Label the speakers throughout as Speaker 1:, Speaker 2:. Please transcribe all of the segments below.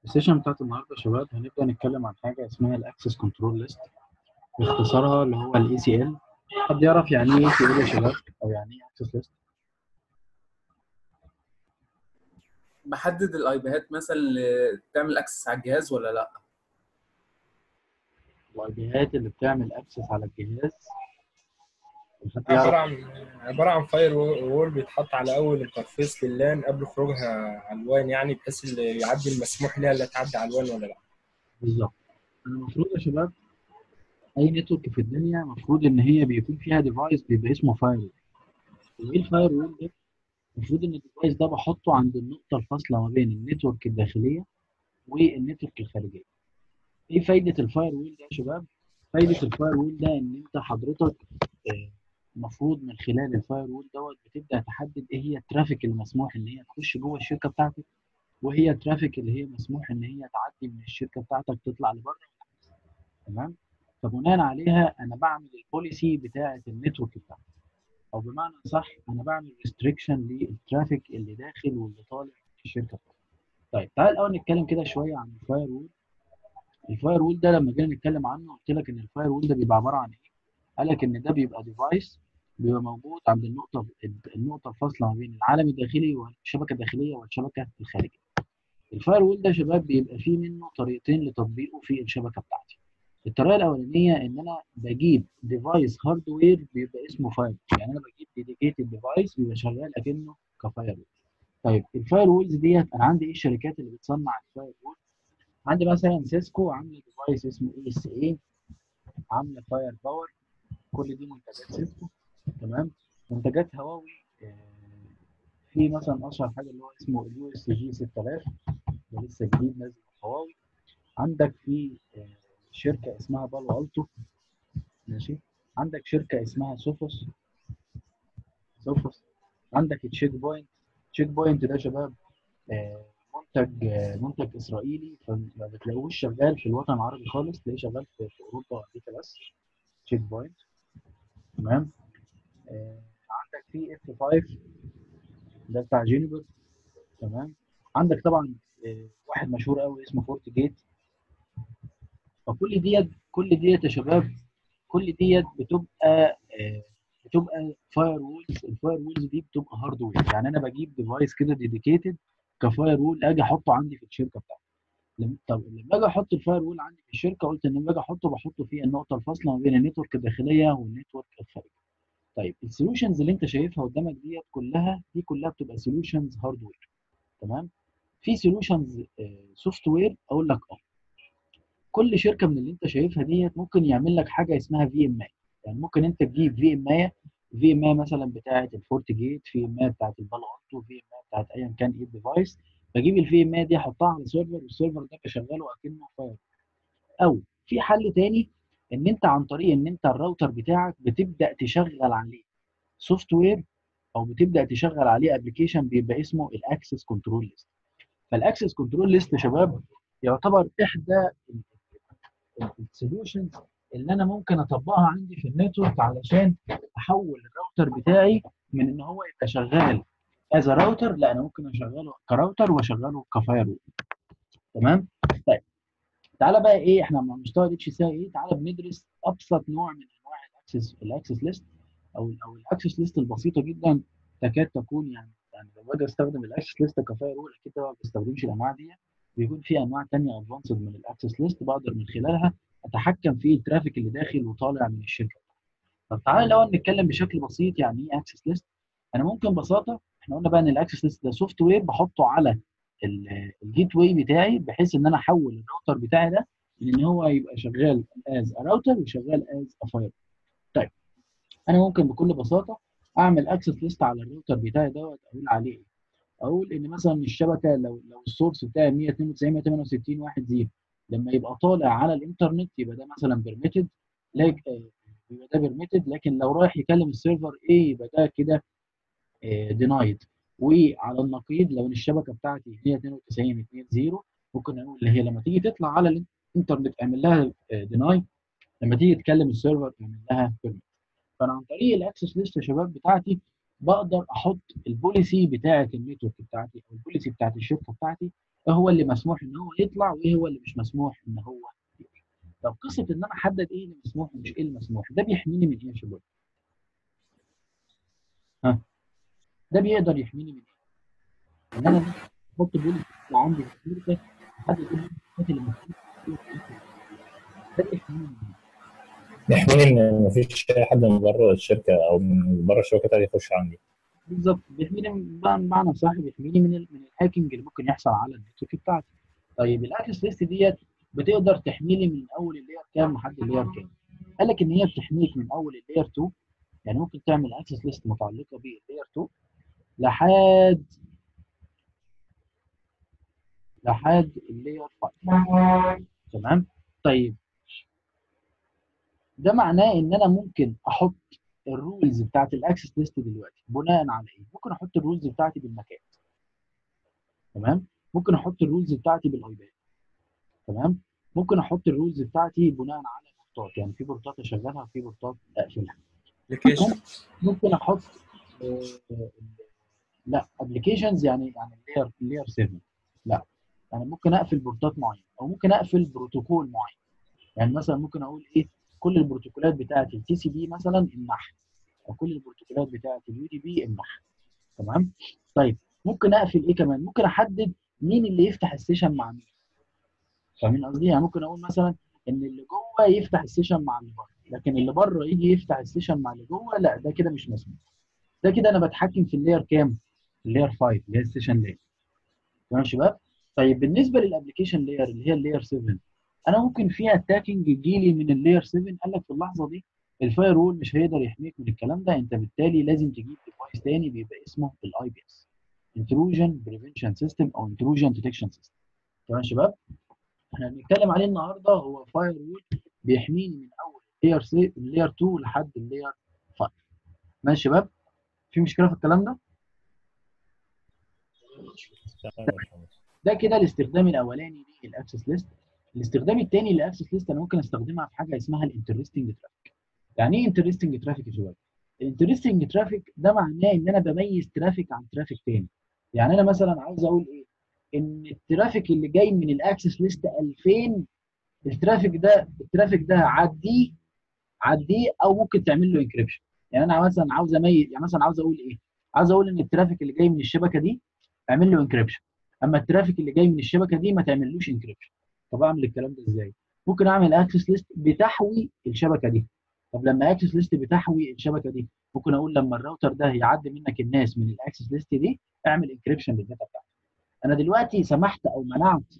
Speaker 1: السيشن بتاعت النهارده يا شباب هنبدا نتكلم عن حاجه اسمها الاكسس كنترول ليست باختصارها اللي هو الاي سي ال حد يعرف يعني ايه اي سي ال يا شباب او يعني ايه اكسس ليست
Speaker 2: بحدد الايبيهات مثلا اللي تعمل اكسس على الجهاز ولا لا
Speaker 1: الايبيهات اللي بتعمل اكسس على الجهاز حد
Speaker 3: عبارة
Speaker 1: يعرف
Speaker 3: عن عبارة عن فاير وول بيتحط على أول انترفيس لللان قبل خروجها على الوان يعني بحيث اللي يعدي المسموح لها لا تعدي على الوان ولا لا
Speaker 1: بالظبط انا المفروض يا شباب اي نتورك في الدنيا المفروض ان هي بيكون فيها ديفايس بيبقى اسمه فاير وول وايه الفاير وول ده المفروض ان الديفايس ده بحطه عند النقطه الفاصله ما بين النتورك الداخليه والنتورك الخارجيه ايه فايده الفاير وول ده يا شباب فايده الفاير وول ده ان انت حضرتك آه، المفروض من خلال الفاير وول دوت بتبدا تحدد ايه هي الترافيك اللي مسموح ان هي تخش جوه الشركه بتاعتك وهي الترافيك اللي هي مسموح ان هي تعدي من الشركه بتاعتك تطلع لبره تمام فبناء عليها انا بعمل البوليسي بتاعه النتورك بتاعتي او بمعنى صح انا بعمل ريستريكشن للترافيك اللي داخل واللي طالع من الشركه بتاعتي طيب تعال الاول نتكلم كده شويه عن الفاير وول الفاير وول ده لما جينا نتكلم عنه قلت لك ان الفاير وول ده بيبقى عباره عن ايه قال لك ان ده بيبقى ديفايس بيبقى موجود عند النقطه النقطه الفاصله ما بين العالم الداخلي والشبكه الداخليه والشبكه الخارجيه الفاير وول ده يا شباب بيبقى فيه منه طريقتين لتطبيقه في الشبكه بتاعتي الطريقه الاولانيه ان انا بجيب ديفايس هاردوير بيبقى اسمه فاير يعني انا بجيب ديديكيتد ديفايس بيبقى شغال اكنه كفاير وول طيب الفاير وولز ديت انا عندي ايه الشركات اللي بتصنع الفاير وول عندي مثلا سيسكو عامله ديفايس اسمه اي اس اي عامله فاير باور كل دي منتجات سيسكو تمام منتجات هواوي آه، في مثلا اشهر حاجه اللي هو اسمه اليو اس جي 6000 ده لسه جديد نازل من هواوي عندك في آه، شركه اسمها بالو التو ماشي عندك شركه اسمها سوفوس سوفوس عندك تشيك بوينت تشيك بوينت ده يا شباب آه، منتج آه، منتج اسرائيلي فما بتلاقوش شغال في الوطن العربي خالص تلاقيه شغال في في اوروبا وامريكا بس تشيك بوينت تمام آه، عندك في اف 5 ده بتاع جينيبر تمام عندك طبعا آه، واحد مشهور قوي اسمه فورت جيت فكل ديت كل ديت يا شباب كل ديت بتبقى آه، بتبقى فاير وولز الفاير وولز دي بتبقى هاردوير يعني انا بجيب ديفايس كده ديديكيتد كفاير وول اجي احطه عندي في الشركه بتاعتي لما طب لما اجي احط الفاير وول عندي في الشركه قلت ان لما اجي احطه بحطه في النقطه الفاصله ما بين النتورك الداخليه والنتورك الخارجي طيب السولوشنز اللي انت شايفها قدامك ديت كلها دي كلها بتبقى سولوشنز هاردوير تمام في سولوشنز سوفت وير اقول لك اه كل شركه من اللي انت شايفها ديت ممكن يعمل لك حاجه اسمها في ام اي يعني ممكن انت تجيب في ام اي في ام اي مثلا بتاعه الفورت جيت في ام اي بتاعه البالو التو في ام اي بتاعه ايا كان ايه الديفايس بجيب الفي ام اي دي احطها على سيرفر والسيرفر ده بشغله اكنه فاير او في حل تاني ان انت عن طريق ان انت الراوتر بتاعك بتبدا تشغل عليه سوفت وير او بتبدا تشغل عليه ابلكيشن بيبقى اسمه الاكسس كنترول ليست فالاكسس كنترول ليست يا شباب يعتبر احدى السوليوشنز اللي انا ممكن اطبقها عندي في النتورك علشان احول الراوتر بتاعي من ان هو يبقى شغال از راوتر لا انا ممكن اشغله كراوتر واشغله كفاير وول تمام طيب تعالى بقى ايه احنا مع مستوى الاتش سي ايه تعالى بندرس ابسط نوع من انواع الاكسس الاكسس ليست او او الاكسس ليست البسيطه جدا تكاد تكون يعني يعني لما باجي استخدم الاكسس ليست كفاير وول اكيد طبعا ما بستخدمش الانواع دي بيكون في انواع ثانيه ادفانسد من الاكسس ليست بقدر من خلالها اتحكم في الترافيك اللي داخل وطالع من الشركه طب تعالى الاول نتكلم بشكل بسيط يعني ايه اكسس ليست انا ممكن ببساطه احنا قلنا بقى ان الاكسس ليست ده سوفت وير بحطه على الجيت واي بتاعي بحيث ان انا احول الراوتر بتاعي ده ان هو يبقى شغال از راوتر وشغال از فاير طيب انا ممكن بكل بساطه اعمل اكسس ليست على الراوتر بتاعي دوت اقول عليه ايه اقول ان مثلا الشبكه لو لو السورس بتاعي 192 168 1 0 لما يبقى طالع على الانترنت يبقى ده مثلا بيرميتد لكن يبقى ده بيرميتد لكن لو رايح يكلم السيرفر ايه يبقى ده كده دينايد وعلى النقيض لو الشبكه بتاعتي هي 92 2 0 ممكن اقول اللي هي لما تيجي تطلع على الانترنت اعمل لها ديناي لما تيجي تكلم السيرفر اعمل لها بيرميت فانا عن طريق الاكسس ليست يا شباب بتاعتي بقدر احط البوليسي بتاعه النتورك بتاعتي او البوليسي بتاعه الشركه بتاعتي ايه هو اللي مسموح ان هو يطلع وايه هو اللي مش مسموح ان هو يطلع طب قصه ان انا احدد ايه اللي مسموح ومش ايه المسموح ده بيحميني من ايه يا شباب ها ده بيقدر يحميني من ايه ان انا احط بوليس عندي في الشركه احدد ايه الحاجات اللي مسموح ده بيحميني من ايه
Speaker 4: يحميني ان مفيش اي حد من بره الشركه او من بره الشركه تاني يخش عندي
Speaker 1: بالظبط بيحميني من- بمعنى صح بيحميني من ال- من الهاكينج اللي ممكن يحصل على النتورك بتاعتي طيب الاكسس ليست ديت بتقدر تحميني من اول اللاير كام لحد اللاير كام قال لك ان هي بتحميك من اول اللاير 2 يعني ممكن تعمل اكسس ليست متعلقه باللاير 2 لحد لحد اللاير 5 تمام طيب ده معناه ان انا ممكن احط الرولز بتاعت الاكسس ليست دلوقتي بناء على ايه؟ ممكن احط الرولز بتاعتي بالمكان تمام؟ ممكن احط الرولز بتاعتي بالايباد تمام؟ ممكن احط الرولز بتاعتي بناء على بورتات يعني في بورتات اشغلها وفي بورتات اقفلها
Speaker 3: ابلكيشن
Speaker 1: ممكن احط آه، آه، لا ابلكيشنز يعني يعني اللاير اللاير 7 لا يعني ممكن اقفل بورتات معينه او ممكن اقفل بروتوكول معين يعني مثلا ممكن اقول ايه كل البروتوكولات بتاعت التي سي بي مثلا امنحها او كل البروتوكولات بتاعت اليو دي بي امنحها تمام طيب ممكن اقفل ايه كمان ممكن احدد مين اللي يفتح السيشن مع مين فاهمين قصدي يعني ممكن اقول مثلا ان اللي جوه يفتح السيشن مع اللي بره لكن اللي بره يجي يفتح السيشن مع اللي جوه لا ده كده مش مسموح ده كده انا بتحكم في اللاير كام اللاير 5 اللي هي السيشن لاير تمام يا شباب طيب بالنسبه للابلكيشن لاير اللي هي اللاير 7 انا ممكن فيها اتاكينج يجي لي من اللاير 7 قال لك في اللحظه دي الفاير وول مش هيقدر يحميك من الكلام ده انت بالتالي لازم تجيب ديفايس تاني بيبقى اسمه الاي بي اس انتروجن بريفنشن سيستم او انتروجن ديتكشن سيستم تمام يا شباب احنا بنتكلم عليه النهارده هو فاير وول بيحميني من اول لاير سي اللاير 2 لحد اللاير 5 ماشي يا شباب في مشكله في الكلام ده
Speaker 4: تمام يا باشمهندس.
Speaker 1: ده كده الاستخدام الاولاني للاكسس ليست الاستخدام الثاني للاكسس ليست انا ممكن استخدمها في حاجه اسمها الانترستنج ترافيك يعني ايه انترستنج ترافيك يا شباب الانترستنج ترافيك ده معناه ان انا بميز ترافيك عن ترافيك تاني يعني انا مثلا عاوز اقول ايه ان الترافيك اللي جاي من الاكسس ليست 2000 الترافيك ده الترافيك ده عديه عديه او ممكن تعمل له انكريبشن يعني انا مثلا عاوز اميز يعني مثلا عاوز اقول ايه عاوز اقول ان الترافيك اللي جاي من الشبكه دي اعمل له انكريبشن اما الترافيك اللي جاي من الشبكه دي ما تعملوش انكريبشن طب اعمل الكلام ده ازاي ممكن اعمل اكسس ليست بتحوي الشبكه دي طب لما اكسس ليست بتحوي الشبكه دي ممكن اقول لما الراوتر ده يعدي منك الناس من الاكسس ليست دي اعمل انكريبشن للداتا بتاعتك انا دلوقتي سمحت او منعت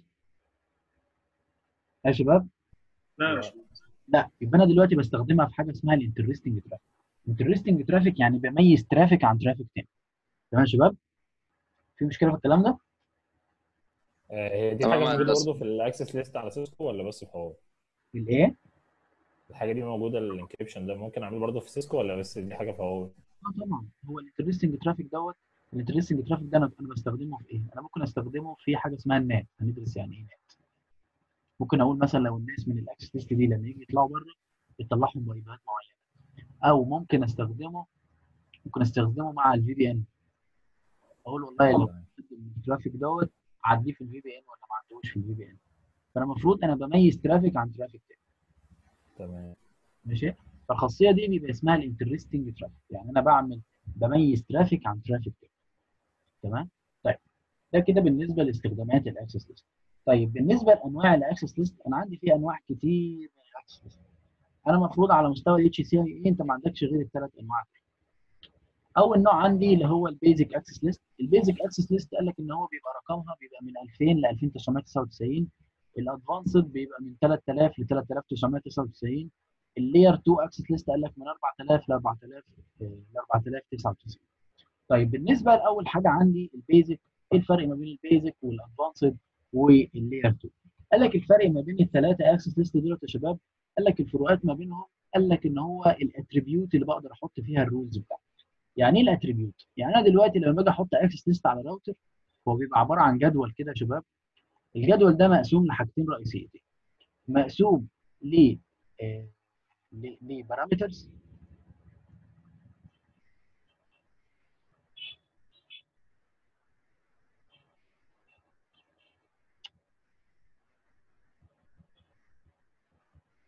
Speaker 1: يا شباب
Speaker 2: لا يا باشمهندس.
Speaker 1: لا يبقى انا دلوقتي بستخدمها في حاجه اسمها الانترستنج ترافيك انترستنج ترافيك يعني بميز ترافيك عن ترافيك تاني تمام يا شباب في مشكله في الكلام ده
Speaker 4: آه، هي دي
Speaker 5: تمام
Speaker 4: حاجه
Speaker 5: يا
Speaker 4: موجوده
Speaker 5: هندسة.
Speaker 4: برضه في الاكسس ليست على سيسكو ولا بس في هواوي؟
Speaker 1: الايه
Speaker 4: الحاجه دي موجوده الانكريبشن ده ممكن اعمله برضه في سيسكو ولا بس دي حاجه في هواوي؟
Speaker 1: اه طبعا هو الانترستنج ترافيك دوت الانترستنج ترافيك ده انا انا بستخدمه في ايه؟ انا ممكن استخدمه في حاجه اسمها النات هندرس يعني ايه نات ممكن اقول مثلا لو الناس من الاكسس ليست دي لما يجي يطلعوا بره يطلعهم بايبات معينه او ممكن استخدمه ممكن استخدمه مع الفي بي ان اقول والله لو
Speaker 4: تمام.
Speaker 1: الترافيك دوت عديه في الفي بي ان ولا ما عدوش في الفي بي ان فانا المفروض انا بميز ترافيك عن ترافيك تاني
Speaker 4: تمام
Speaker 1: ماشي فالخاصيه دي بيبقى اسمها الانترستنج ترافيك يعني انا بعمل بميز ترافيك عن ترافيك تاني تمام طيب ده كده بالنسبه لاستخدامات الاكسس ليست طيب بالنسبه لانواع الاكسس ليست انا عندي فيه انواع كتير من الاكسس ليست انا المفروض على مستوى الاتش سي اي انت ما عندكش غير الثلاث انواع دول. اول نوع عندي اللي هو البيزك اكسس ليست البيزك اكسس ليست قال لك ان هو بيبقى رقمها بيبقى من 2000 ل 2999 الادفانسد بيبقى من 3000 ل 3999 اللاير 2 اكسس ليست قال لك من 4000 ل 4000 ل 4099 طيب بالنسبه لاول حاجه عندي البيزك ايه الفرق ما بين البيزك والادفانسد واللاير 2 قال لك الفرق ما بين الثلاثه اكسس ليست دول يا شباب قال لك الفروقات ما بينهم قال لك ان هو الاتريبيوت اللي بقدر احط فيها الرولز بتاعتي يعني ايه الاتريبيوت يعني انا دلوقتي لما باجي احط اكسس ليست على راوتر هو بيبقى عباره عن جدول كده يا شباب الجدول ده مقسوم لحاجتين رئيسيتين مقسوم ل آه، ل- لبارامترز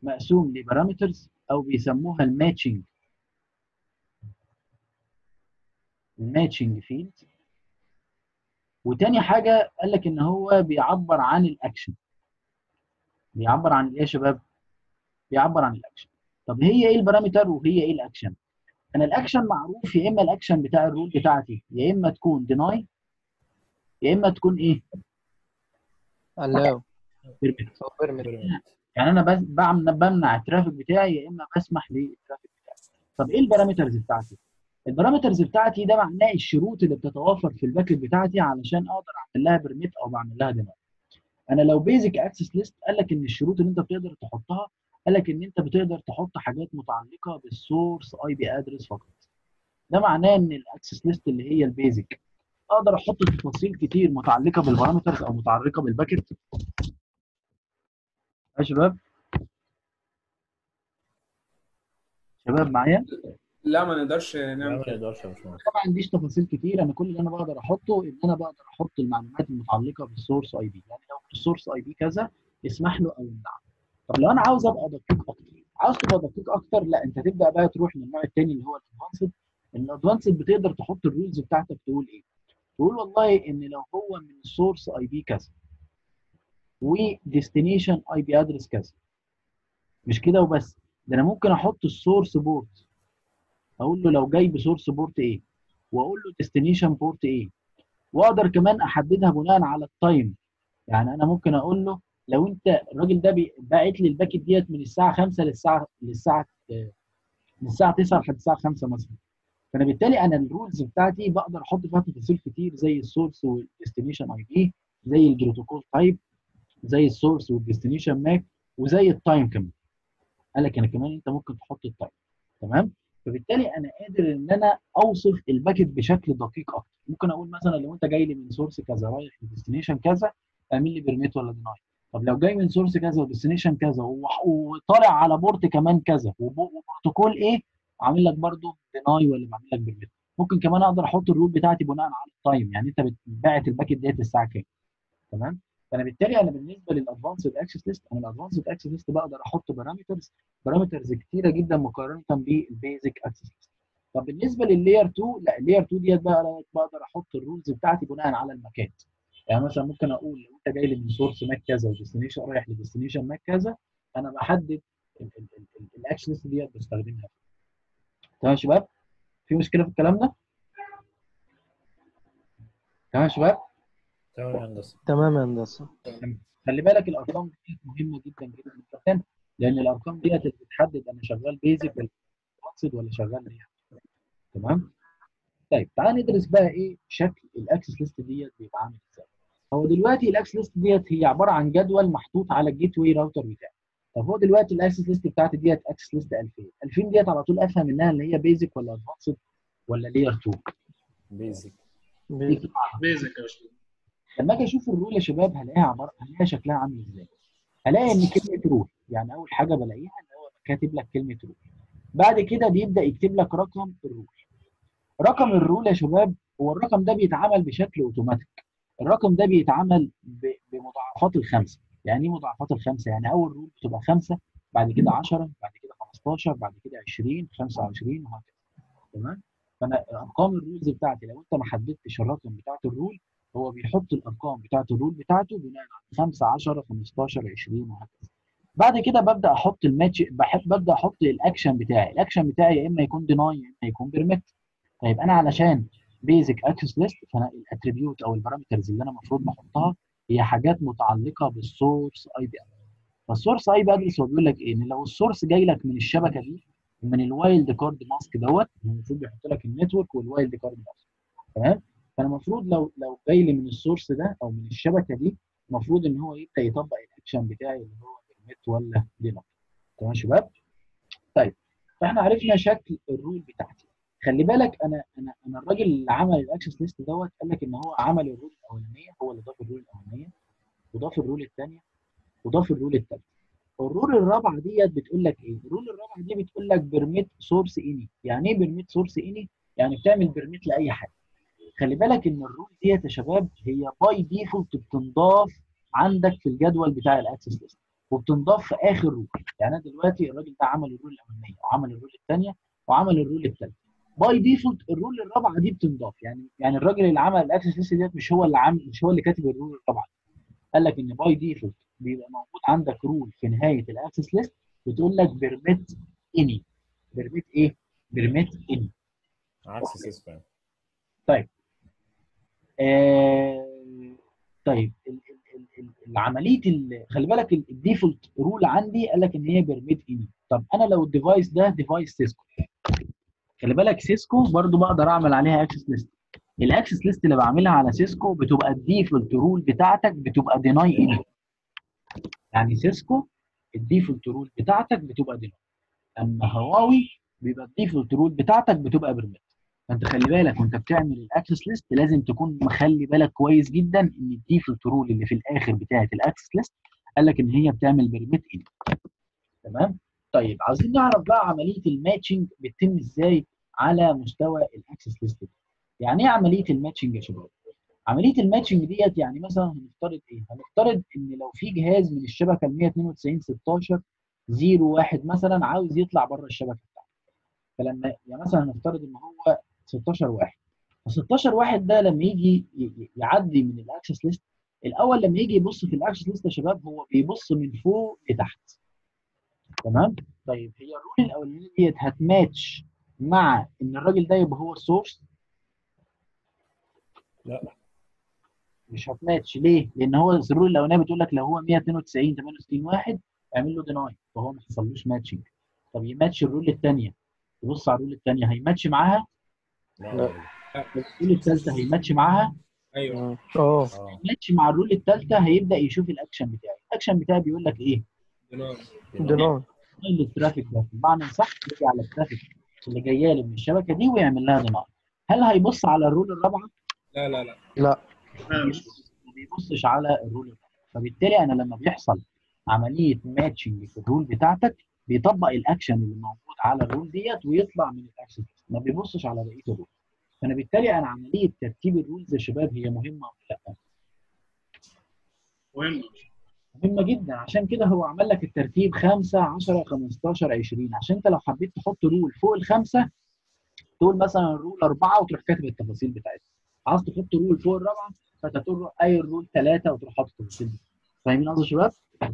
Speaker 1: مقسوم لبارامترز او بيسموها الماتشنج الماتشنج فيلد وتاني حاجه قال لك ان هو بيعبر عن الاكشن بيعبر عن ايه يا شباب بيعبر عن الاكشن طب هي ايه البارامتر وهي ايه الاكشن انا الاكشن معروف يا اما الاكشن بتاع الرول بتاعتي يا اما تكون ديناي يا اما تكون ايه
Speaker 5: allow
Speaker 1: permit.
Speaker 5: أو permit
Speaker 1: يعني انا بس بعمل بمنع الترافيك بتاعي يا اما بسمح للترافيك بتاعي طب ايه البارامترز بتاعتي البارامترز بتاعتي ده معناه الشروط اللي بتتوفر في الباكت بتاعتي علشان اقدر اعمل لها برميت او بعمل لها ديناي انا لو بيزك اكسس ليست قال لك ان الشروط اللي انت بتقدر تحطها قال لك ان انت بتقدر تحط حاجات متعلقه بالسورس اي بي ادرس فقط ده معناه ان الاكسس ليست اللي هي البيزك اقدر احط تفاصيل كتير متعلقه بالبارامترز او متعلقه بالباكت يا شباب شباب معايا
Speaker 2: لا ما نقدرش
Speaker 4: لا
Speaker 2: نعمل
Speaker 4: ما
Speaker 2: كده
Speaker 4: نقدرش يا باشمهندس
Speaker 1: طبعا ما عنديش تفاصيل كتير انا كل اللي انا بقدر احطه ان انا بقدر احط المعلومات المتعلقه بالسورس اي بي يعني لو السورس اي بي كذا اسمح له او امنعه طب لو انا عاوز ابقى دقيق اكتر عاوز تبقى دقيق اكتر لا انت تبدا بقى تروح للنوع الثاني اللي هو الادفانسد الادفانسد بتقدر تحط الرولز بتاعتك تقول ايه تقول والله ان لو هو من السورس اي بي كذا وديستنيشن اي بي ادرس كذا مش كده وبس ده انا ممكن احط السورس بورت اقول له لو جاي بسورس بورت ايه واقول له ديستنيشن بورت ايه واقدر كمان احددها بناء على التايم يعني انا ممكن اقول له لو انت الراجل ده بي- باعت لي الباكت ديت من الساعه 5 للساعه للساعه آه، من الساعه 9 لحد الساعه 5 مثلا فانا بالتالي انا الرولز بتاعتي بقدر احط فيها تفاصيل كتير زي السورس والديستنيشن اي بي زي البروتوكول تايب زي السورس والديستنيشن ماك وزي التايم كمان قال لك انا كمان انت ممكن تحط التايم تمام فبالتالي انا قادر ان انا اوصف الباكت بشكل دقيق اكتر ممكن اقول مثلا لو انت جاي لي من سورس كذا رايح لديستنيشن كذا اعمل لي بيرميت ولا ديناي طب لو جاي من سورس كذا وديستنيشن كذا وح- وطالع على بورت كمان كذا وب- وبروتوكول ايه عامل لك برضو ديناي ولا بعمل لك بيرميت ممكن كمان اقدر احط الرول بتاعتي بناء على التايم يعني انت باعت الباكت ديت الساعه كام تمام فانا بالتالي انا بالنسبه للادفانسد اكسس ليست انا الادفانسد اكسس ليست بقدر احط بارامترز بارامترز كتيره جدا مقارنه بالبيزك اكسس ليست طب بالنسبه لللاير 2 لا اللاير 2 ديت بقى أنا بقدر احط الرولز بتاعتي بناء على المكان يعني مثلا ممكن اقول لو انت جاي لي من سورس ماك كذا وديستنيشن رايح لديستنيشن ماك كذا انا بحدد الاكسس ليست ديت بستخدمها تمام يا شباب في مشكله في الكلام ده تمام يا شباب
Speaker 4: تمام يا هندسه
Speaker 5: تمام يا هندسة
Speaker 1: خلي بالك الارقام دي مهمه جدا جدا جدا لان الارقام ديت اللي بتحدد انا شغال بيزك ولا مقصد ولا شغال ايه تمام طيب تعال ندرس بقى ايه شكل الاكسس ليست ديت بيبقى عامل ازاي هو دلوقتي الاكسس ليست ديت هي عباره عن جدول محطوط على الجيت واي راوتر بتاعي طب هو دلوقتي الاكسس ليست بتاعتي ديت اكسس ليست 2000 2000 ديت على طول افهم منها ان هي بيزك ولا ادفانسد ولا لير 2
Speaker 4: بيزك
Speaker 5: بي-
Speaker 2: بيزك يا باشمهندس
Speaker 1: لما اجي اشوف الرول يا شباب هلاقيها عباره هلاقيها شكلها عامل ازاي؟ هلاقي ان كلمه رول يعني اول حاجه بلاقيها ان هو كاتب لك كلمه رول بعد كده بيبدا يكتب لك رقم الرول رقم الرول يا شباب هو الرقم ده بيتعمل بشكل اوتوماتيك الرقم ده بيتعمل ب- بمضاعفات الخمسه يعني ايه مضاعفات الخمسه يعني اول رول بتبقى خمسه بعد كده 10 بعد كده 15 بعد كده 20 25 وهكذا تمام فانا ارقام الرولز بتاعتي لو انت ما حددتش الرقم بتاعت الرول هو بيحط الارقام بتاعت الرول بتاعته بناء على 5 10 15 20 وهكذا بعد كده ببدا احط الماتش بحب ببدا احط الاكشن بتاعي الاكشن بتاعي يا اما يكون ديناي يا اما يكون بيرميت طيب انا علشان بيزك اكسس ليست فانا الاتريبيوت او البارامترز اللي انا المفروض بحطها هي حاجات متعلقه بالسورس اي بي ادرس فالسورس اي بي ادرس هو بيقول لك ايه ان لو السورس جاي لك من الشبكه دي من الوايلد كارد ماسك دوت هو المفروض بيحط لك النتورك والوايلد كارد ماسك تمام فانا المفروض لو لو جاي لي من السورس ده او من الشبكه دي المفروض ان هو يبدا يطبق الاكشن بتاعي اللي هو بيرميت ولا دينار تمام يا شباب طيب فاحنا عرفنا شكل الرول بتاعتي خلي بالك انا انا انا الراجل اللي عمل الاكسس ليست دوت قال لك ان هو عمل الرول الاولانيه هو اللي ضاف الرول الاولانيه وضاف الرول الثانيه وضاف الرول الثالثه الرول الرابعه ديت بتقول لك ايه؟ الرول الرابعه دي بتقول لك بيرميت سورس اني، يعني ايه بيرميت سورس اني؟ يعني بتعمل بيرميت لاي حاجه. خلي بالك ان الرول ديت يا شباب هي باي ديفولت بتنضاف عندك في الجدول بتاع الاكسس ليست. وبتنضاف في اخر رول يعني انا دلوقتي الراجل ده عمل الرول الاولانيه وعمل الرول الثانيه وعمل الرول الثالثه باي ديفولت الرول الرابعه دي بتنضاف يعني يعني الراجل اللي عمل الاكسس ليست ديت مش هو اللي عامل مش هو اللي كاتب الرول الرابعه قال لك ان باي ديفولت بيبقى موجود عندك رول في نهايه الاكسس ليست بتقول لك بيرميت اني بيرميت ايه؟ بيرميت اني
Speaker 4: عكس سيسكو يعني.
Speaker 1: آه طيب ال- ال- ال- ال- العمليه ال- خلي بالك ال- الديفولت رول عندي قال لك ان هي بيرميت اني طب انا لو الديفايس ده ديفايس سيسكو خلي بالك سيسكو برضو بقدر اعمل عليها اكسس ليست الاكسس ليست اللي بعملها على سيسكو بتبقى الديفولت رول بتاعتك بتبقى ديناي اني يعني سيسكو الديفولت رول بتاعتك بتبقى ديناي اما هواوي بيبقى الديفولت رول بتاعتك بتبقى بيرميت فانت خلي بالك وانت بتعمل الاكسس ليست لازم تكون مخلي بالك كويس جدا ان الديفولت رول اللي في الاخر بتاعه الاكسس ليست قال لك ان هي بتعمل بيرميت ان تمام طيب عايزين نعرف بقى عمليه الماتشنج بتتم ازاي على مستوى الاكسس ليست يعني ايه عمليه الماتشنج يا شباب عمليه الماتشنج ديت يعني مثلا هنفترض ايه هنفترض ان لو في جهاز من الشبكه ال 192 16 01 مثلا عاوز يطلع بره الشبكه بتاعته فلما يعني مثلا هنفترض ان هو 16 واحد ف 16 واحد ده لما يجي ي- ي- يعدي من الاكسس ليست الاول لما يجي يبص في الاكسس ليست يا شباب هو بيبص من فوق لتحت تمام طيب هي الرول الاولانيه ديت هتماتش مع ان الراجل ده يبقى هو السورس
Speaker 4: لا.
Speaker 1: مش هتماتش ليه؟ لان هو الرول الاولانيه بتقول لك لو هو 192 68 واحد اعمل له ديناي فهو ما حصلوش ماتشنج طب يماتش الرول الثانيه يبص على الرول الثانيه هيماتش معاها
Speaker 4: لا
Speaker 5: لا.
Speaker 1: الرول الثالثه هيماتش معاها
Speaker 3: ايوه
Speaker 5: مم. اه
Speaker 4: اه
Speaker 1: ماتش مع الرول الثالثه هيبدا يشوف الاكشن بتاعي الاكشن بتاعي بيقول لك ايه
Speaker 3: دينار.
Speaker 5: دينار
Speaker 1: اللي الترافيك ده بمعنى صح يجي على الترافيك اللي جايه له من الشبكه دي ويعمل لها دينار هل هيبص على الرول الرابعه
Speaker 3: لا لا لا
Speaker 5: لا
Speaker 1: ما بيبصش على الرول الرابعه فبالتالي انا لما بيحصل عمليه ماتشنج في الرول بتاعتك بيطبق الاكشن اللي موجود على الرول ديت ويطلع من الاكشن ما بيبصش على بقيه الرول فانا بالتالي انا عمليه ترتيب الرولز يا شباب هي مهمه ولا لا؟
Speaker 6: مهم
Speaker 1: مهمه جدا عشان كده هو عمل لك الترتيب 5 10 15 20 عشان انت لو حبيت تحط رول فوق الخمسه تقول مثلا الرول اربعه وتروح كاتب التفاصيل بتاعتها عاوز تحط رول فوق الرابعه فانت تقول له اي الرول ثلاثه وتروح حاطط التفاصيل دي فاهمين قصدي يا شباب؟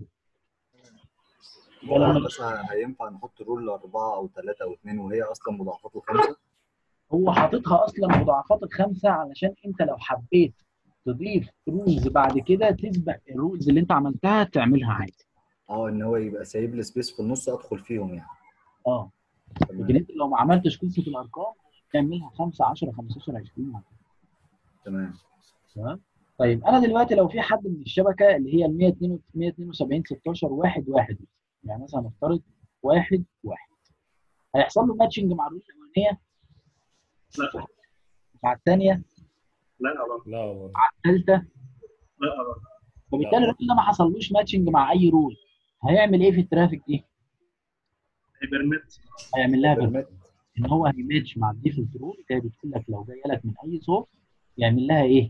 Speaker 1: يبقى لما
Speaker 7: مثلا هينفع نحط رول أربعة أو ثلاثة أو اثنين وهي أصلا مضاعفات الخمسة؟
Speaker 1: هو حاططها اصلا مضاعفات الخمسه علشان انت لو حبيت تضيف رولز بعد كده تسبق الرولز اللي انت عملتها تعملها عادي
Speaker 7: أه إن هو يبقى سايب لي سبيس في النص أدخل فيهم يعني
Speaker 1: اه لكن انت لو ما عملتش قصه الارقام تعملها 5 10 15 20
Speaker 7: تمام
Speaker 1: تمام طيب انا دلوقتي لو في حد من الشبكه اللي هي ال 172 16 واحد واحد يعني مثلا نفترض واحد واحد هيحصل له ماتشنج مع الرول الاولانيه
Speaker 6: لا
Speaker 1: مع الثانيه
Speaker 6: لا أبدا
Speaker 4: لا والله
Speaker 1: مع الثالثه
Speaker 6: لا أبدا
Speaker 1: فبالتالي الراجل ده ما حصلوش ماتشنج مع اي رول هيعمل ايه في الترافيك دي؟
Speaker 6: هيبرمت
Speaker 1: هيعمل لها بيرميت
Speaker 7: بيرميت
Speaker 1: ان هو هيماتش مع الديفولت رول اللي هي بتقول لك لو جايه لك من اي سورس يعمل لها ايه؟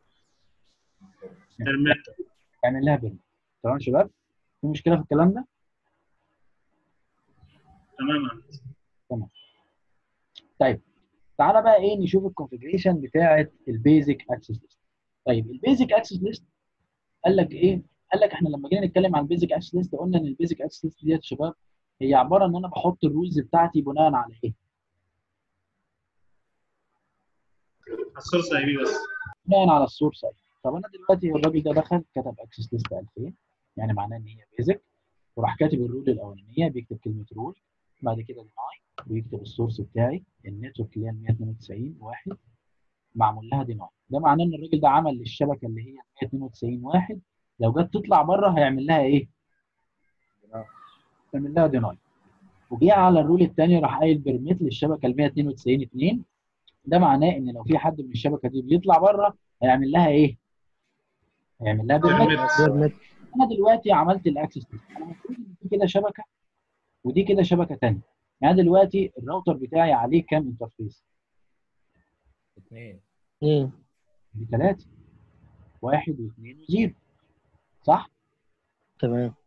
Speaker 6: هيرمت
Speaker 1: يعمل لها بيرميت تمام يا شباب؟ في مشكله في الكلام ده؟
Speaker 6: تماما
Speaker 1: طيب تعالى بقى ايه نشوف الكونفجريشن بتاعه البيزك اكسس ليست طيب البيزك اكسس ليست قال لك ايه قال لك احنا لما جينا نتكلم عن البيزك اكسس ليست قلنا ان البيزك اكسس ليست ديت يا شباب هي عباره ان انا بحط الرولز بتاعتي بناء على ايه
Speaker 6: السورس اي بي بس
Speaker 1: بناء على السورس اي طب انا دلوقتي الراجل ده دخل كتب اكسس ليست 2000 يعني معناه ان هي بيزك وراح كاتب الرول الاولانيه بيكتب كلمه رول بعد كده ديناي ويكتب السورس بتاعي النتورك اللي هي ال 192 واحد معمول لها ديناي ده معناه ان الراجل ده عمل للشبكه اللي هي 192 واحد لو جت تطلع بره هيعمل لها ايه؟ هيعمل لها ديناي وجه على الرول الثاني راح قايل بيرميت للشبكه ال 192 2 ده معناه ان لو في حد من الشبكه دي بيطلع بره هيعمل لها ايه؟ هيعمل لها بيرميت
Speaker 5: بيرميت
Speaker 1: انا دلوقتي عملت الاكسس ليست انا المفروض ان دي كده شبكه ودي كده شبكه ثانيه يعني دلوقتي الراوتر بتاعي عليه كام انترفيس؟
Speaker 4: اثنين
Speaker 5: اثنين
Speaker 1: دي ثلاثه واحد واثنين وزيرو صح؟
Speaker 5: تمام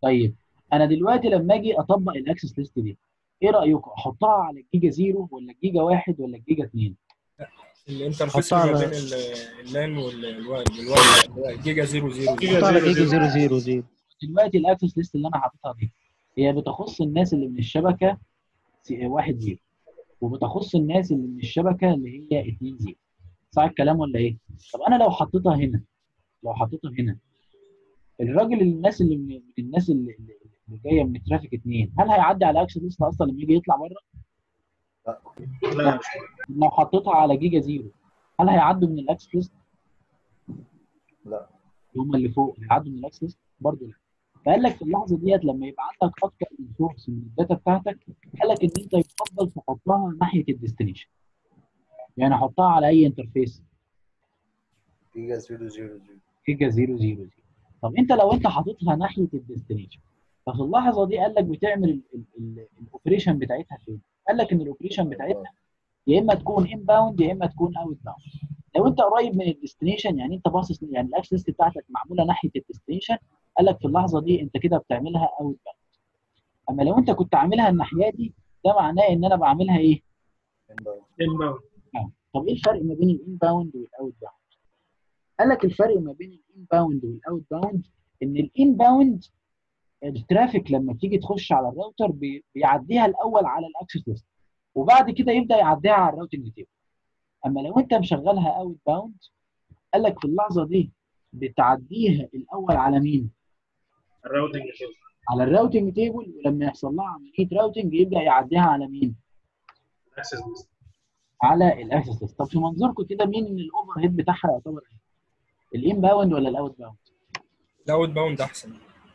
Speaker 1: طيب انا دلوقتي لما اجي اطبق الاكسس ليست دي ايه رايكم احطها على الجيجا زيرو ولا الجيجا واحد ولا الجيجا اتنين
Speaker 3: الانترفيس
Speaker 5: حطها
Speaker 3: ما
Speaker 5: على-
Speaker 3: بين ال- اللان والوان والوان الجيجا 0 0
Speaker 6: جيجا
Speaker 5: حطها على
Speaker 6: زيرو
Speaker 5: جيجا
Speaker 6: زيرو.
Speaker 5: 0 0 0
Speaker 1: دلوقتي الاكسس ليست اللي انا حاططها دي هي بتخص الناس اللي من الشبكه سي- واحد زيرو وبتخص الناس اللي من الشبكه اللي هي اتنين زيرو صح الكلام ولا ايه؟ طب انا لو حطيتها هنا لو حطيتها هنا الراجل الناس اللي من من الناس اللي, اللي اللي جايه من ترافيك اتنين هل هيعدي على اكسس ليست اصلا لما يجي يطلع بره؟
Speaker 6: لا
Speaker 1: لو حطيتها على جيجا زيرو هل هيعدوا من الاكسس ليست؟
Speaker 7: لا.
Speaker 1: هم اللي فوق هيعدوا من الاكسس ليست؟ برضه لا فقال لك في اللحظه ديت لما يبقى عندك اكتر من سورس من الداتا بتاعتك قال لك ان انت يفضل تحطها ناحيه الديستنيشن يعني حطها على اي انترفيس
Speaker 7: جيجا 0 0 0
Speaker 1: جيجا 0 0 0 طب انت لو انت حاططها ناحيه الديستنيشن ففي اللحظه دي قال لك بتعمل الاوبريشن بتاعتها فين؟ قال لك ان الاوبريشن بتاعتها يا اما تكون ان باوند يا اما تكون اوت باوند لو انت قريب من الديستنيشن يعني انت باصص يعني الاكسس بتاعتك معموله ناحيه الديستنيشن قال لك في اللحظه دي انت كده بتعملها اوت باوند اما لو انت كنت عاملها الناحيه دي ده معناه ان انا بعملها ايه؟
Speaker 6: انباوند
Speaker 1: طب ايه الفرق ما بين الان باوند والاوت باوند؟ قال لك الفرق ما بين الان باوند والاوت باوند ان الان باوند الترافيك لما بتيجي تخش على الراوتر بي- بيعديها الاول على الاكسس ليست وبعد كده يبدا يعديها على الراوتنج تيبل اما لو انت مشغلها اوت باوند قال لك في اللحظه دي بتعديها الاول على مين؟
Speaker 6: الراوتنج كده
Speaker 1: على الراوتنج تيبل ولما يحصل لها عمليه راوتنج يبدا يعديها على مين؟
Speaker 6: الاكسس ليست
Speaker 1: على الاكسس ليست طب في منظوركم كده مين ان الاوفر هيد بتاعها يعتبر ايه؟ الان باوند ولا الاوت باوند؟
Speaker 3: الاوت باوند احسن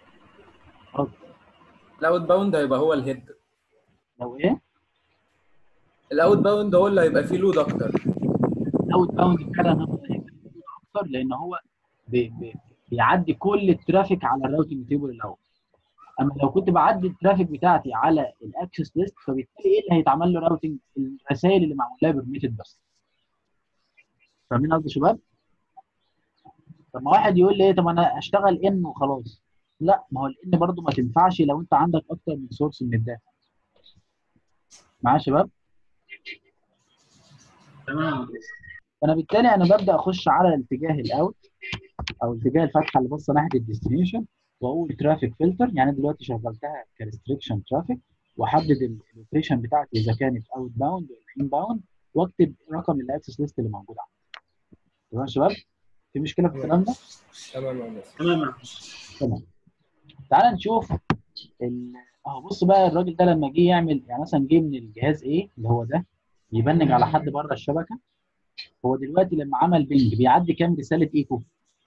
Speaker 2: الاوت باوند هيبقى هو الهيد
Speaker 1: لو ايه؟
Speaker 2: الاوت باوند هو اللي هيبقى فيه لود اكتر
Speaker 1: الاوت باوند فعلا هو اللي هيبقى موجود اكتر لان هو بي بي بيعدي كل الترافيك على الراوتنج تيبل الاول اما لو كنت بعدي الترافيك بتاعتي على الاكسس ليست فبالتالي ايه اللي هيتعمل له راوتنج الرسائل اللي معمول لها بيرميتد بس فاهمين قصدي يا شباب؟ طب ما واحد يقول لي ايه طب انا اشتغل ان وخلاص لا ما هو الان برضه ما تنفعش لو انت عندك اكتر من سورس من الداتا معايا يا شباب؟
Speaker 6: تمام
Speaker 1: فانا بالتالي انا ببدا اخش على الاتجاه الاوت او اتجاه الفتحه اللي باصه ناحيه الديستنيشن واقول ترافيك فلتر يعني دلوقتي شغلتها كريستريكشن ترافيك واحدد اللوكيشن بتاعتي اذا كانت اوت باوند ولا ان باوند واكتب رقم الاكسس ليست اللي موجود عندي تمام يا شباب في مشكله في الكلام ده
Speaker 3: تمام يا هندسه
Speaker 6: تمام
Speaker 1: تمام تعال نشوف ال... اهو بص بقى الراجل ده لما جه يعمل يعني مثلا جه من الجهاز ايه اللي هو ده يبنج على حد بره الشبكه هو دلوقتي لما عمل بينج بيعدي كام رساله ايكو؟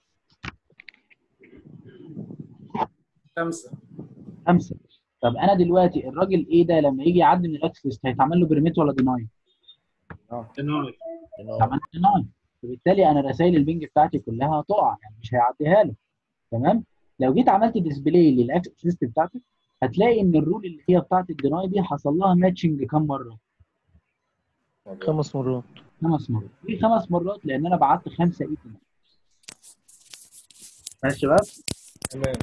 Speaker 2: خمسه
Speaker 1: خمسه طب انا دلوقتي الراجل ايه ده لما يجي يعدي من الاكسس ليست هيتعمل له بريميت ولا ديناي؟
Speaker 6: ديناي
Speaker 1: هيتعمل له ديناي فبالتالي انا رسائل البينج بتاعتي كلها هتقع يعني مش هيعديها له تمام؟ لو جيت عملت ديسبلاي للاكسس ليست بتاعتك هتلاقي ان الرول اللي هي بتاعت الديناي دي حصل لها ماتشنج كام مره؟
Speaker 5: خمس مرات
Speaker 1: خمس مرات ليه خمس مرات؟ لان انا بعت خمسه اي تي ماشي يا شباب؟
Speaker 3: تمام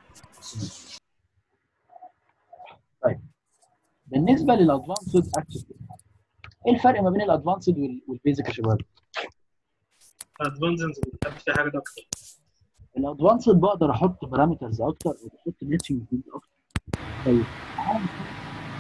Speaker 1: بالنسبه للادفانسد اكسس ايه الفرق ما بين الادفانسد والبيزك يا شباب؟
Speaker 6: ادفانسز بتحب في حاجه اكتر
Speaker 1: الادفانسد بقدر احط بارامترز اكتر وبحط ماتشنج فيز اكتر طيب تعال نشوف-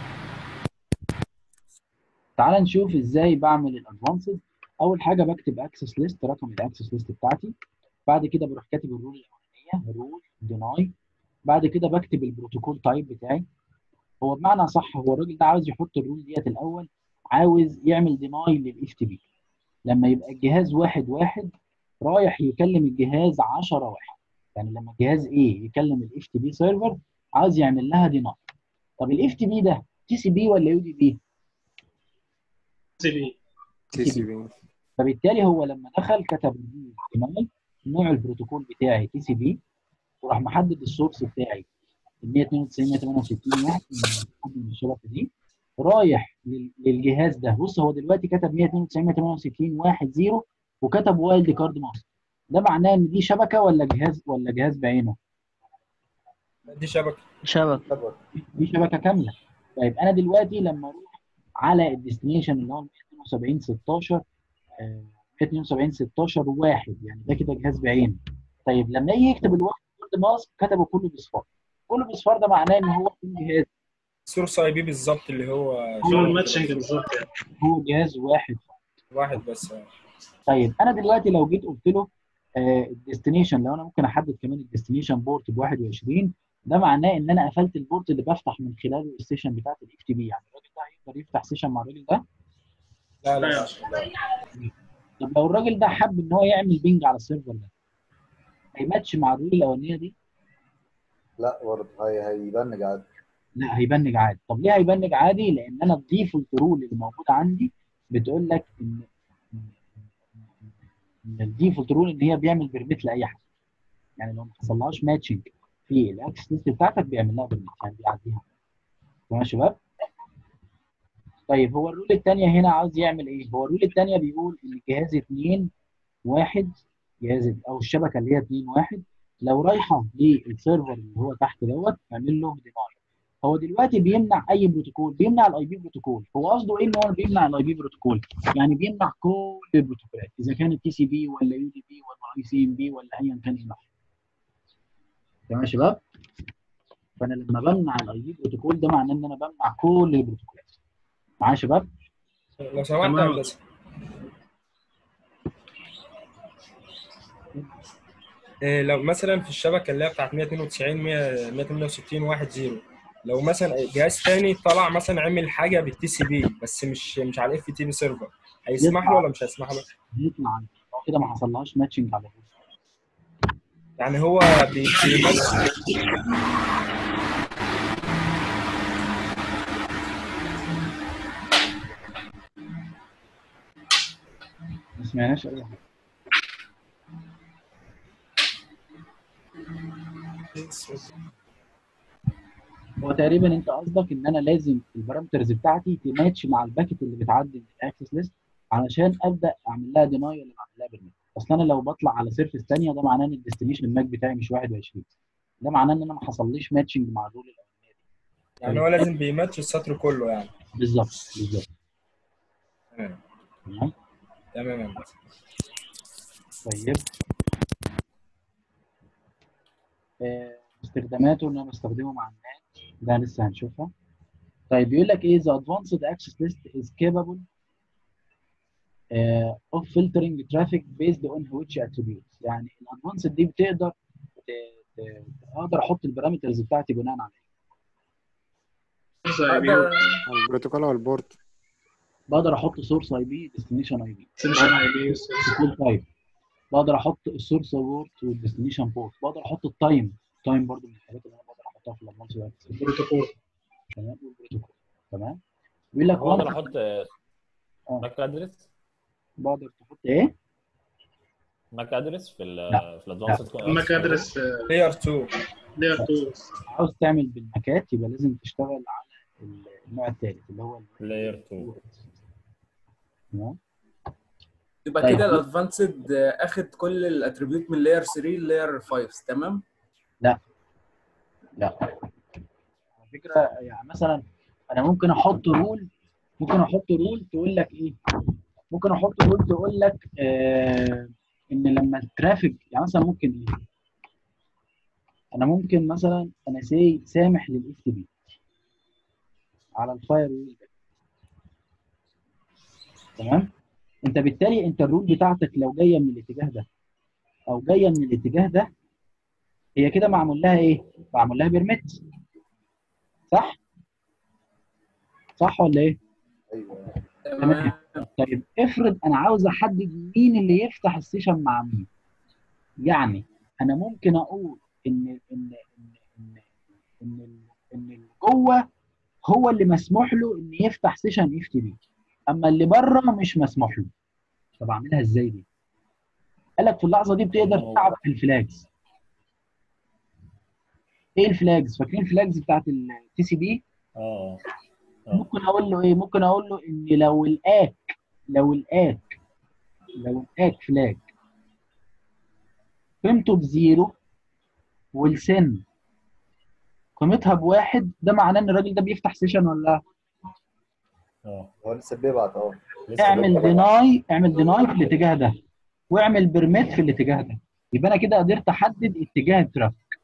Speaker 1: تعال نشوف ازاي بعمل الادفانسد اول حاجه بكتب اكسس ليست رقم الاكسس ليست بتاعتي بعد كده بروح كاتب الرول الاولانيه رول ديناي بعد كده بكتب البروتوكول تايب بتاعي هو بمعنى صح هو الراجل ده عاوز يحط الرول ديت الاول عاوز يعمل ديناي للاف تي بي لما يبقى الجهاز واحد واحد رايح يكلم الجهاز 10 واحد يعني لما الجهاز ايه يكلم الاف تي بي سيرفر عاوز يعمل لها ديناي طب الاف تي بي ده تي سي بي ولا يو دي بي
Speaker 6: سي بي
Speaker 1: تي سي بي فبالتالي هو لما دخل كتب ديناي نوع البروتوكول بتاعي تي سي بي وراح محدد السورس بتاعي ال 192 168 واحد من حد من الشبكه دي رايح لل- للجهاز ده بص هو دلوقتي كتب 192 168 واحد زيرو وكتب وايلد كارد ماستر ده معناه ان دي شبكه ولا جهاز ولا جهاز بعينه
Speaker 3: دي شبكه
Speaker 5: شبكة
Speaker 7: شبكة.
Speaker 1: دي شبكه كامله طيب انا دلوقتي لما اروح على الديستنيشن اللي هو 172 16 آه، 172 16 واحد يعني ده كده جهاز بعينه طيب لما يجي يكتب الوقت كل ماسك كتبه كله بصفار كله بصفار ده معناه ان هو جهاز
Speaker 3: سورس اي بي بالظبط اللي هو
Speaker 6: هو الماتشنج بالظبط يعني
Speaker 1: هو جهاز واحد
Speaker 3: واحد بس آه.
Speaker 1: طيب انا دلوقتي لو جيت قلت له الديستنيشن لو انا ممكن احدد كمان الديستنيشن بورت ب 21 ده معناه ان انا قفلت البورت اللي بفتح من خلاله السيشن بتاعت الاف تي بي يعني الراجل ده هيقدر يفتح سيشن مع الراجل ده
Speaker 3: لا لا
Speaker 6: أيوة.
Speaker 3: لا.
Speaker 1: طب لو الراجل ده حب ان هو يعمل بينج على السيرفر ده هيماتش مع الرول الاولانيه دي
Speaker 7: لا برضه هي هيبنج عادي
Speaker 1: لا هيبنج عادي طب ليه هيبنج عادي لان انا الديفولت رول اللي موجوده عندي بتقول لك ان ان الديفولت رول ان هي بيعمل بيرميت لاي حد يعني لو ما حصلهاش ماتشنج في الاكسس ليست بتاعتك بيعمل لها بيرميت يعني بيعديها تمام يا شباب طيب هو الرول الثانيه هنا عاوز يعمل ايه هو الرول الثانيه بيقول ان الجهاز 2 1 جهاز او الشبكه اللي هي 2 1 لو رايحه للسيرفر اللي هو تحت دوت اعمل له ديناي هو دلوقتي بيمنع اي بروتوكول بيمنع الاي بي بروتوكول هو قصده ايه ان هو بيمنع الاي بي بروتوكول يعني بيمنع كل البروتوكولات اذا كانت تي سي بي ولا يو دي بي ولا اي سي ام بي ولا ايا كان ايه نوعها. تمام يا شباب فانا لما بمنع الاي بي بروتوكول ده معناه ان انا بمنع كل البروتوكولات معايا يا شباب
Speaker 3: لو سمحت يا
Speaker 6: تمام.
Speaker 3: هندسه إيه لو مثلا في الشبكه اللي هي بتاعت 192 100 168 1 0 لو مثلا جهاز تاني طلع مثلا عمل حاجه بالتي سي بي بس مش مش على الاف تي بي سيرفر هيسمح له ولا مش هيسمح له؟
Speaker 1: يطلع عنه. هو كده ما حصلهاش ماتشنج على طول
Speaker 3: يعني هو بي- بيمثل
Speaker 1: ما سمعناش اي حاجه هو تقريبا انت قصدك ان انا لازم البارامترز بتاعتي تماتش مع الباكت اللي بتعدي من الاكسس ليست علشان ابدا اعمل لها ديناي ولا اعمل لها برميت اصل انا لو بطلع على سيرفيس ثانيه ده معناه ان الديستنيشن ماك بتاعي مش 21 ده معناه ان انا ما حصليش ماتشنج مع الرول الاولانيه دي
Speaker 3: يعني هو لازم بيماتش السطر كله يعني
Speaker 1: بالظبط بالظبط
Speaker 3: تمام
Speaker 1: تمام
Speaker 3: تمام يا هندسه
Speaker 1: طيب آه، استخداماته ان انا بستخدمه مع الناس ده لسه هنشوفها طيب بيقول لك ايه the advanced access list is capable uh, of filtering traffic based on which attributes يعني الادفانسد دي بتقدر ت- ت- اقدر احط البارامترز بتاعتي بناء على ايه
Speaker 6: بص يا بي
Speaker 2: أقدر-
Speaker 8: البروتوكول او البورت
Speaker 1: بقدر احط سورس اي بي ديستنيشن اي بي
Speaker 6: سيشن اي بي
Speaker 1: سكول تايب بقدر احط السورس بورت والديستنيشن بورت بقدر احط التايم تايم برضو من الحاجات اللي انا بقدر احطها في الادفانسد access
Speaker 6: بروتوكول
Speaker 1: تمام والبروتوكول تمام بيقول لك
Speaker 4: هو اقدر
Speaker 1: وانا
Speaker 4: احط
Speaker 1: آه.
Speaker 4: ماك ادرس
Speaker 1: بقدر تحط ايه؟
Speaker 4: ماك ادرس في ال
Speaker 1: لا.
Speaker 4: في الادفانسد
Speaker 6: الماك ادرس
Speaker 3: لاير 2
Speaker 6: لير 2
Speaker 1: عاوز تعمل بالماكات يبقى لازم تشتغل على النوع الثالث اللي هو
Speaker 4: لاير 2
Speaker 1: تمام
Speaker 2: يبقى
Speaker 1: طيب.
Speaker 2: كده الادفانسد اخد كل الاتريبيوت من لاير 3 لاير 5 تمام
Speaker 1: لا على فكره يعني مثلا انا ممكن احط رول ممكن احط رول تقول لك ايه؟ ممكن احط رول تقول لك آه ان لما الترافيك يعني مثلا ممكن ايه؟ انا ممكن مثلا انا سي سامح للاف تي بي على الفاير وول ده تمام؟ انت بالتالي انت الرول بتاعتك لو جايه من الاتجاه ده او جايه من الاتجاه ده هي كده معمول لها ايه؟ معمول لها بيرميت صح؟ صح ولا ايه؟
Speaker 7: ايوه
Speaker 2: تمام
Speaker 1: طيب افرض انا عاوز احدد مين اللي يفتح السيشن مع مين يعني انا ممكن اقول ان ان ان ان ان ال- ان اللي جوه هو اللي مسموح له ان يفتح سيشن اف تي بي اما اللي بره مش مسموح له طب اعملها ازاي دي؟ قال لك في اللحظه دي بتقدر تلعب في الفلاجز ايه الفلاجز؟ فاكرين الفلاجز بتاعت التي سي بي؟
Speaker 4: اه
Speaker 1: ممكن اقول له ايه ممكن اقول له ان لو الاك لو الاك لو الاك فلاج قيمته بزيرو والسن قيمتها بواحد ده معناه ان الراجل ده بيفتح سيشن ولا لا؟
Speaker 4: اه
Speaker 7: هو لسه بيبعت اه
Speaker 4: لسه
Speaker 1: اعمل
Speaker 4: بيبقى-
Speaker 1: ديناي اعمل ديناي في الاتجاه ده واعمل بيرميت في الاتجاه ده يبقى انا كده قدرت احدد اتجاه الترافيك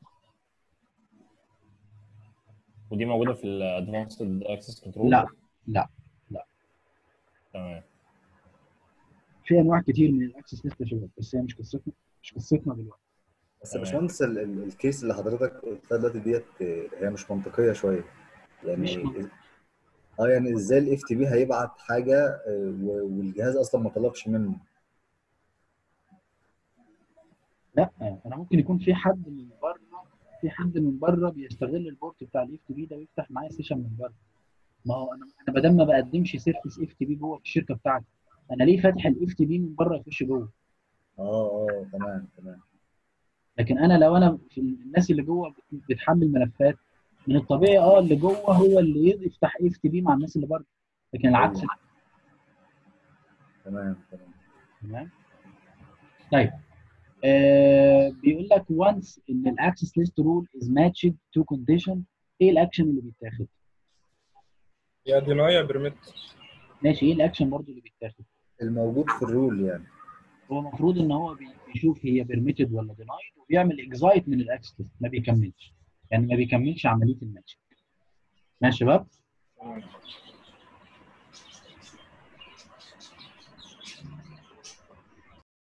Speaker 4: ودي موجوده في الادفانسد اكسس كنترول
Speaker 1: لا لا
Speaker 4: تمام
Speaker 1: في انواع كتير من الاكسس ليست يا شباب بس هي مش قصتنا مش قصتنا دلوقتي
Speaker 7: بس يا
Speaker 4: تمام.
Speaker 7: باشمهندس ال- ال- الكيس اللي حضرتك قلتها دلوقتي ديت آه، هي مش منطقيه شويه يعني
Speaker 1: مش منطقية.
Speaker 7: اه يعني ازاي الاف تي بي هيبعت حاجه آه، و- والجهاز اصلا ما طلبش منه
Speaker 1: لا انا ممكن يكون في حد من بره في حد من بره بيستغل البورت بتاع الاف تي بي ده ويفتح معايا سيشن من بره ما هو انا انا ما دام ما بقدمش سيرفيس اف تي بي جوه في الشركه بتاعتي انا ليه فاتح الاف تي بي من بره يخش جوه
Speaker 7: اه اه تمام تمام
Speaker 1: لكن انا لو انا في الناس اللي جوه بت- بتحمل ملفات من الطبيعي اه اللي جوه هو اللي يفتح اف تي بي مع الناس اللي بره لكن العكس لا.
Speaker 7: تمام تمام
Speaker 1: تمام طيب آه بيقول لك once ان الاكسس ليست رول از matched to condition ايه الاكشن اللي بيتاخد؟
Speaker 3: يا ديناي يا بيرميت
Speaker 1: ماشي ايه الاكشن برضو اللي بيتاخد؟
Speaker 7: الموجود في الرول يعني
Speaker 1: هو المفروض ان هو بي- بيشوف هي بيرميتد ولا دينايد وبيعمل اكزايت من الاكسس ليست ما بيكملش يعني ما بيكملش عمليه الماتش ماشي يا شباب؟